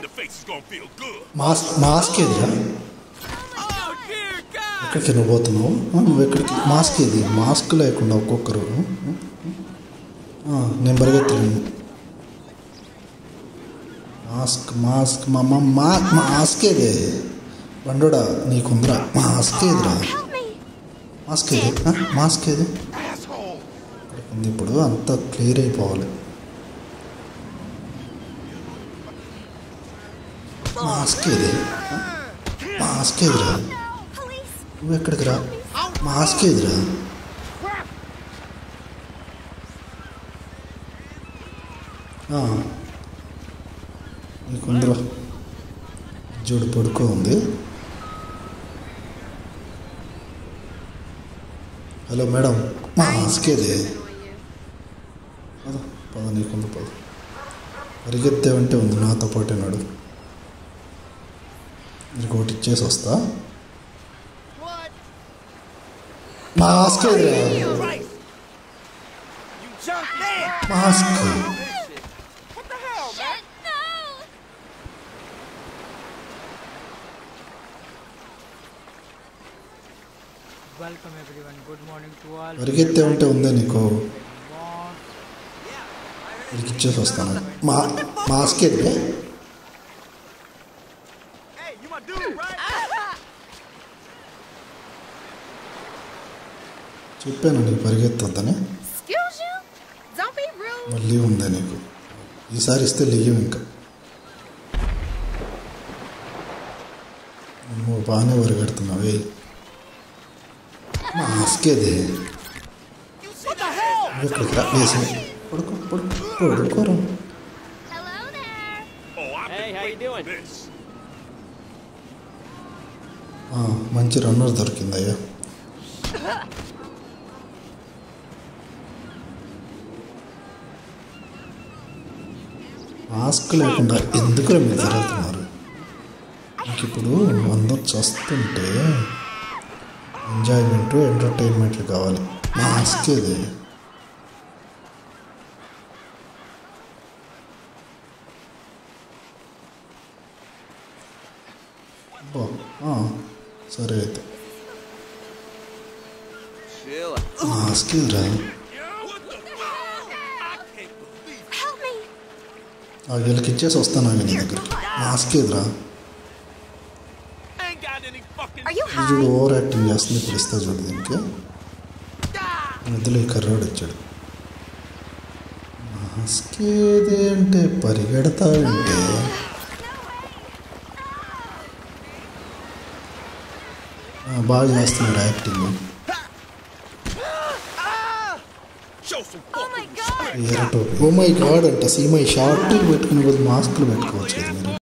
the face is gonna feel good. Mask mask ఏదిరా Oh dear God! ఎక్కడికి నువ్వు పోతున్నావు ఆ, నువ్వు ఎక్కడికి మాస్క్ ఏది మాస్క్ లేకుండా ఒక్కొక్కరు ఆ, నేను పరిగెత్తలేను మాస్క్ మాస్క్ మా మా మా మాస్క్ ఏదే బండోడా నీకుందిరా మాస్క్ ఏదిరా Help me! మాస్క్ ఏది ఆ, మాస్క్ ఏది Asshole! ఇక్కడికి ఉంది ఇప్పుడు అంతా క్లియర్ అయిపోవాలి మాస్క్ ఏది ఆ, మాస్క్ ఏదిరా Police! నువ్వు ఎక్కడికి రా మాస్క్ ఏదిరా ఆ, నీకుందిరా జోడు పడుకో ఉంది హలో మేడం మాస్క్ ఏది పద పద నీకుంది పద పరిగెత్తేవంటే ఉంది నాతో పాటే నాడు నీకు ఒకటి ఇచ్చేసి వస్తా What? మాస్క్ ఏదిరా Christ! You jumped man! Mask What the hell, man? Shit, no! Welcome everyone. Good morning to all. పరిగెత్తే ఉంటే ఉందే నీకు Boss. వీడికి ఇచ్చేసి వస్తాను మా మాస్క్ ఏది Hey, you my dude, right? చెప్పాను నీకు పరిగెత్తొద్దని Excuse you? Don't be rude. మళ్ళీ ఉందే నీకు ఈసారి ఇస్తే లియ్యం ఇంకా నువ్వు బాగానే పరిగెడుతున్నావే మాస్క్ ఏది What the hell? నువ్వు ఇక్కడికి రా వేసి పడుకో పడుకో పడుకోరా Hello there. Oh, I've Hey, been how you waiting for doing? this. ఆ, మంచి రన్నర్ దొరికిందయ్యా మాస్క్ లేకుండా ఎందుకు మీరు జరుగుతున్నారు నాకు ఇప్పుడు అందరు వస్తుంటే ఎంజాయ్మెంట్ ఎంటర్టైన్మెంట్లు కావాలి మాస్క్ ఇది అబ్బా, ఆ, సరే అయితే Chill. మాస్క్ ఇదిరా What the fuck? I can't believe it. Help me. ఆ వీళ్ళకి ఇచ్చేసి వస్తాను నీ దగ్గరికి మాస్క్ ఇదిరా I ain't got any fucking. Are you ఇది చూడు high? ఓవర్ యాక్టింగ్ చేస్తుంది ఇప్పుడు ఇస్తా చూడు దీనికి మధ్యలో ఈ కర్రోడు వచ్చాడు మాస్క్ ఏది అంటే పరిగెడతావంటే ఆ, బాగా చేస్తున్నాడు acting Show some Oh my fucking god! ఎర్ర టోపీ ఓ మై గాడ్ అంట సీమై షార్ట్ పెట్టుకునే బదులు మాస్క్లు పెట్టుకోవచ్చు కదా మీరు